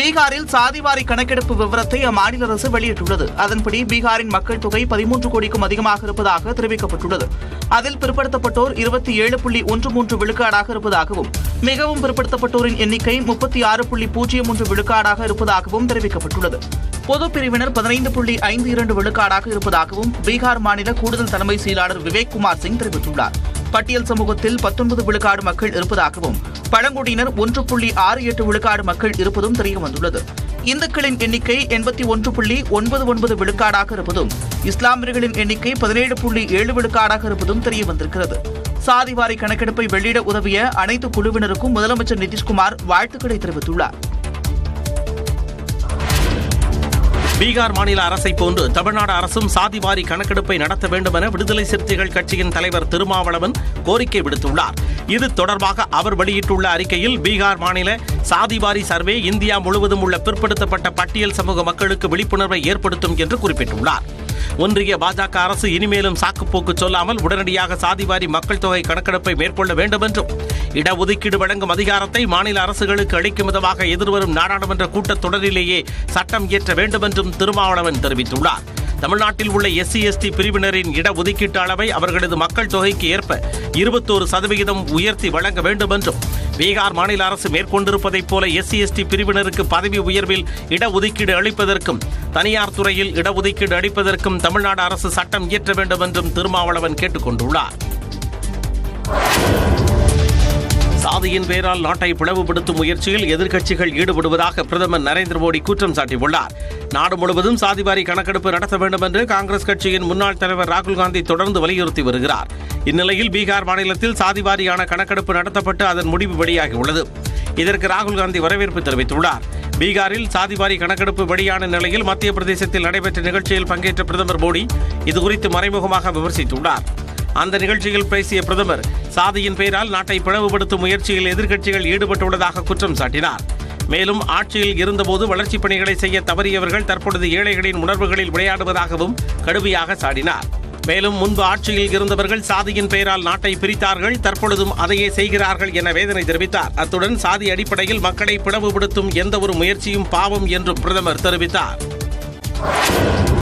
பீகாரில் சாதிவாரி கணக்கெடுப்பு விவரத்தை அம்மாநில அரசு வெளியிட்டுள்ளது அதன்படி பீகாரின் மக்கள் தொகை பதிமூன்று கோடிக்கும் அதிகமாக இருப்பதாக தெரிவிக்கப்பட்டுள்ளது அதில் பிற்படுத்தப்பட்டோர் இருபத்தி ஏழு புள்ளி ஒன்று மூன்று விழுக்காடாக இருப்பதாகவும் மிகவும் பிற்படுத்தப்பட்டோரின் எண்ணிக்கை முப்பத்தி ஆறு புள்ளி பூஜ்ஜியம் மூன்று விழுக்காடாக இருப்பதாகவும் தெரிவிக்கப்பட்டுள்ளது பொதுப் பிரிவினர் பதினைந்து புள்ளி ஐந்து இரண்டு விழுக்காடாக இருப்பதாகவும் பீகார் மாநில கூடுதல் தலைமை செயலாளர் விவேக் குமார் சிங் தெரிவித்துள்ளார் பட்டியல் சமூகத்தில் பத்தொன்பது விழுக்காடு மக்கள் இருப்பதாகவும் பழங்குடியினர் ஒன்று புள்ளி ஆறு எட்டு விழுக்காடு மக்கள் இருப்பதும் தெரியவந்துள்ளது இந்துக்களின் எண்ணிக்கை எண்பத்தி ஒன்று புள்ளி ஒன்பது ஒன்பது விழுக்காடாக இருப்பதும் இஸ்லாமியர்களின் எண்ணிக்கை பதினேழு புள்ளி ஏழு விழுக்காடாக இருப்பதும் தெரியவந்திருக்கிறது சாதிவாரி கணக்கெடுப்பை வெளியிட உதவிய அனைத்து குழுவினருக்கும் முதலமைச்சர் நிதிஷ்குமார் வாழ்த்துக்களை தெரிவித்துள்ளார் பீகார் மாநில அரசை போன்று தமிழ்நாடு அரசும் சாதிவாரி கணக்கெடுப்பை நடத்த வேண்டும் என விடுதலை சிறுத்தைகள் கட்சியின் தலைவர் திருமாவளவன் கோரிக்கை விடுத்துள்ளார் இது தொடர்பாக அவர் வெளியிட்டுள்ள அறிக்கையில் பீகார் மாநில சாதிவாரி சர்வே இந்தியா முழுவதும் உள்ள பிற்படுத்தப்பட்ட பட்டியல் சமூக மக்களுக்கு விழிப்புணர்வை ஏற்படுத்தும் என்று குறிப்பிட்டுள்ளார் ஒன்றிய பாஜக அரசு இனிமேலும் சாக்குப்போக்கு சொல்லாமல் உடனடியாக சாதிவாரி மக்கள் தொகை கணக்கெடுப்பை மேற்கொள்ள வேண்டும் என்றும் இடஒதுக்கீடு வழங்கும் அதிகாரத்தை மாநில அரசுகளுக்கு அளிக்கும் விதமாக எதிர்வரும் நாடாளுமன்ற கூட்டத்தொடரிலேயே சட்டம் இயற்ற வேண்டும் என்றும் திருமாவளவன் தெரிவித்துள்ளார் தமிழ்நாட்டில் உள்ள எஸ்சி எஸ்டி பிரிவினரின் இடஒதுக்கீட்டு அளவை அவர்களது மக்கள் தொகைக்கு ஏற்ப இருபத்தோரு சதவிகிதம் உயர்த்தி வழங்க வேண்டும் என்றும் பீகார் மாநில அரசு மேற்கொண்டிருப்பதைப் போல எஸ்சி எஸ்டி பிரிவினருக்கு பதவி உயர்வில் இடஒதுக்கீடு அளிப்பதற்கும் தனியார் துறையில் இடஒதுக்கீடு அளிப்பதற்கும் தமிழ்நாடு அரசு சட்டம் இயற்ற வேண்டும் என்றும் திருமாவளவன் கேட்டுக் கொண்டுள்ளார் சாதியின் பெயரால் நாட்டை பிளவுபடுத்தும் முயற்சியில் எதிர்க்கட்சிகள் ஈடுபடுவதாக பிரதமர் நரேந்திர மோடி குற்றம் சாட்டியுள்ளார் நாடு முழுவதும் சாதிவாரி கணக்கெடுப்பு நடத்த வேண்டும் என்று காங்கிரஸ் கட்சியின் முன்னாள் தலைவர் ராகுல் காந்தி தொடர்ந்து வலியுறுத்தி வருகிறார் இந்நிலையில் பீகார் மாநிலத்தில் சாதிவாரியான கணக்கெடுப்பு நடத்தப்பட்டு அதன் முடிவு வெளியாகியுள்ளது இதற்கு ராகுல் காந்தி வரவேற்பு தெரிவித்துள்ளார் பீகாரில் சாதிவாரி கணக்கெடுப்பு வெளியான நிலையில் மத்திய பிரதேசத்தில் நடைபெற்ற நிகழ்ச்சியில் பங்கேற்ற பிரதமர் மோடி இதுகுறித்து மறைமுகமாக விமர்சித்துள்ளார் அந்த நிகழ்ச்சியில் பேசிய பிரதமர் சாதியின் பெயரால் நாட்டை பிளவுபடுத்தும் முயற்சியில் எதிர்க்கட்சிகள் ஈடுபட்டுள்ளதாக குற்றம் சாட்டினார் மேலும் ஆட்சியில் இருந்தபோது வளர்ச்சிப் பணிகளை செய்ய தவறியவர்கள் தற்பொழுது ஏழைகளின் உணர்வுகளில் விளையாடுவதாகவும் கடுமையாக சாடினார் மேலும் முன்பு ஆட்சியில் இருந்தவர்கள் சாதியின் பெயரால் நாட்டை பிரித்தார்கள் தற்பொழுதும் அதையே செய்கிறார்கள் என வேதனை தெரிவித்தார் அத்துடன் சாதி அடிப்படையில் மக்களை பிளவுபடுத்தும் எந்த ஒரு முயற்சியும் பாவம் என்றும் பிரதமர் தெரிவித்தார்